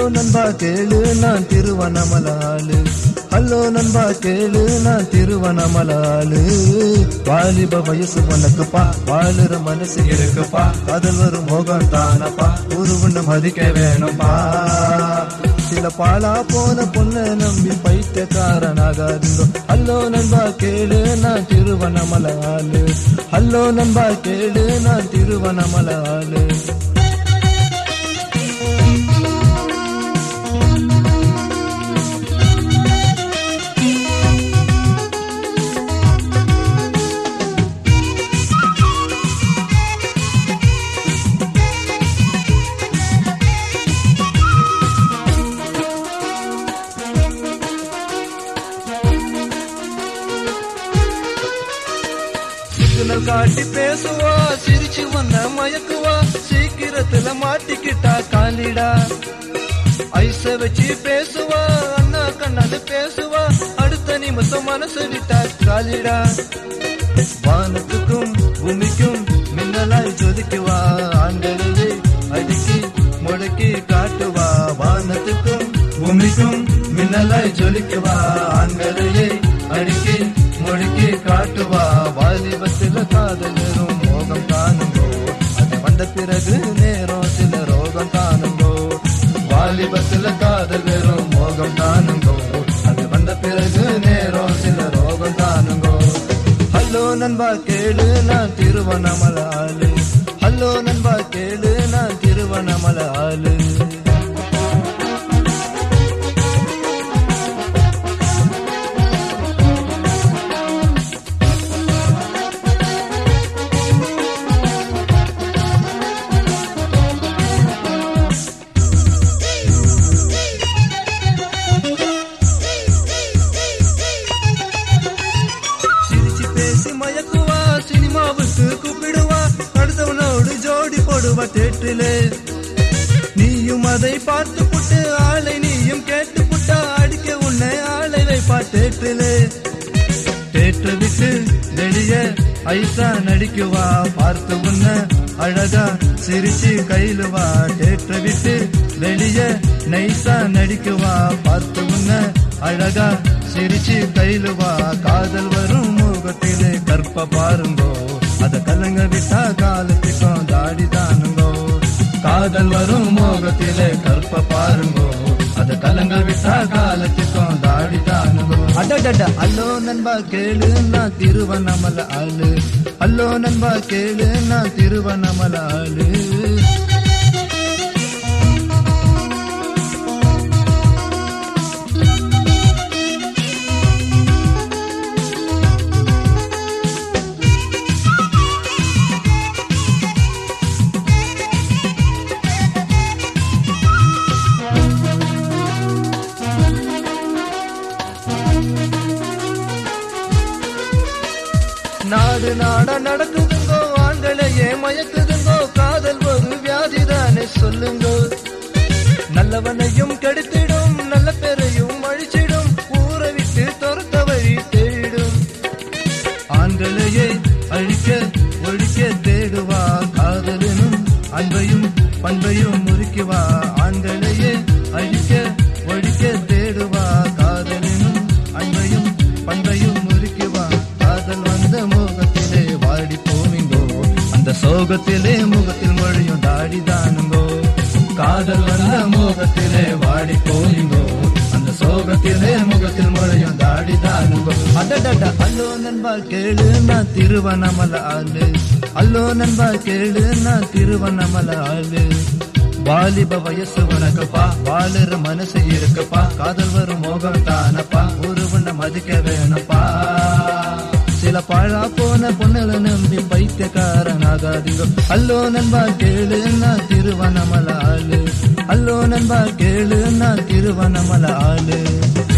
நண்பா கேளு நான் திருவண்ணாமலாளு ஹலோ நண்பா கேளு நான் திருவண்ணாமலாளு வாலிப வயசு உனக்குப்பா வாழுற மனசு இருக்குப்பா அதில் வரும் மோகம் தானப்பா உருவண்ண மதிக்க வேணும்பா சில பாலா போன பொண்ண நம்பி பைத்தியக்காரனாகாதீங்க ஹலோ நண்பா கேளு நான் திருவண்ணாமலாளு ஹலோ நண்பா கேளு நான் திருவண்ணாமலாளு சிக்னல் காட்டி பேசுவா சிரிச்சு வந்த மயக்குவா சீக்கிரத்துல மாட்டிக்கிட்டா காலிடா ஐச வச்சு பேசுவா அண்ணா கண்ணால பேசுவா அடுத்த நிமிஷம் மனசு விட்டா காலிடா வானத்துக்கும் பூமிக்கும் மின்னலாய் ஜொதிக்குவா ஆண்களிலே அடிக்கி முடக்கி காட்டுவா வானத்துக்கும் பூமிக்கும் மின்னலாய் ஜொலிக்குவா ஆண்களையே அடிக்கி முடுக்கி காட்டுவா வாலிபத்தில் காதலரும் மோகம் காணுங்கோ அது வந்த பிறகு நேரம் சில ரோகம் காணுங்கோ வாலிபத்தில் காதலரும் மோகம் காணுங்கோ அது வந்த பிறகு நேரம் சில ரோகம் காணுங்கோ ஹலோ நண்பா கேளு நான் திருவண்ணாமலை ஆளு ஹலோ நண்பா கேளு நான் திருவண்ணாமலை ஆளு சிரிச்சு பேசி மயக்குவா சினிமாவுக்கு கூப்பிடுவா அடுத்தவனோடு ஜோடி போடுவா தேட்டிலே நீயும் அதை பார்த்து புட்டு ஆளை நீயும் கேட்டு புட்டா அடிக்க உன்னை ஆளை வைப்பா தேட்டிலே தேற்று விட்டு வெளிய ஐசா நடிக்குவா பார்த்து உன்ன அழகா சிரிச்சு கையிலுவா தேற்று விட்டு வெளிய நைசா நடிக்குவா பார்த்து உன்ன அழகா சிரிச்சு கையிலுவா காதல் வரும் முகத்திலே கற்ப பாருங்கோ அத கலங்க விட்டா காலத்துக்கும் தாடி தானுங்கோ காதல் வரும் மோகத்திலே கற்ப பாருங்கோ அத கலங்க விட்டா காலத்துக்கும் தாடி தானுங்கோ அடடட அல்லோ நண்பா கேளு நான் திருவண்ணாமலை ஆளு அல்லோ நண்பா கேளு நான் திருவண்ணாமலை ஆளு நாடு நாடா நடக்குதுங்கோ ஆண்களையே மயக்குதுங்கோ காதல் ஒரு வியாதிதானே சொல்லுங்கோ நல்லவனையும் கெடுத்திடும் நல்ல பேரையும் அழிச்சிடும் ஊரை விட்டு துரத்த வழி தேடும் ஆண்களையே அழிக்க ஒழிக்க தேடுவா காதலனும் அன்பையும் பண்பையும் முறுக்குவா ஆண்களையே அழிக்க ஒழிக்க தேடுவா காதலனும் அன்பையும் பண்பையும் முறுக்குவா காதல் வந்த முகத்திலே வாடி போவீங்கோ அந்த சோகத்திலே முகத்தில் மொழியும் தாடி தானுங்கோ காதல் வந்த முகத்திலே வாடி போவீங்கோ அந்த சோகத்திலே முகத்தில் முறையும் தாடி தானுங்கோ அடடட அல்லோ நண்பா கேளு நான் திருவண்ணாமலை ஆளு அல்லோ நண்பா கேளு நான் திருவண்ணாமலை ஆளு வாலிப வயசு உனக்குப்பா வாழுற மனசு இருக்குப்பா காதல் வரும் மோகம் தானப்பா ஒருவனை மதிக்க வேணும்ப்பா சில பாழா போன பொண்ணுல நம்பி பைத்தியக்காரனாகாதீங்க அல்லோ நண்பா கேளு நான் திருவண்ணாமலை ஆளு அல்லோ நண்பா கேளு நான் திருவண்ணாமலை ஆளு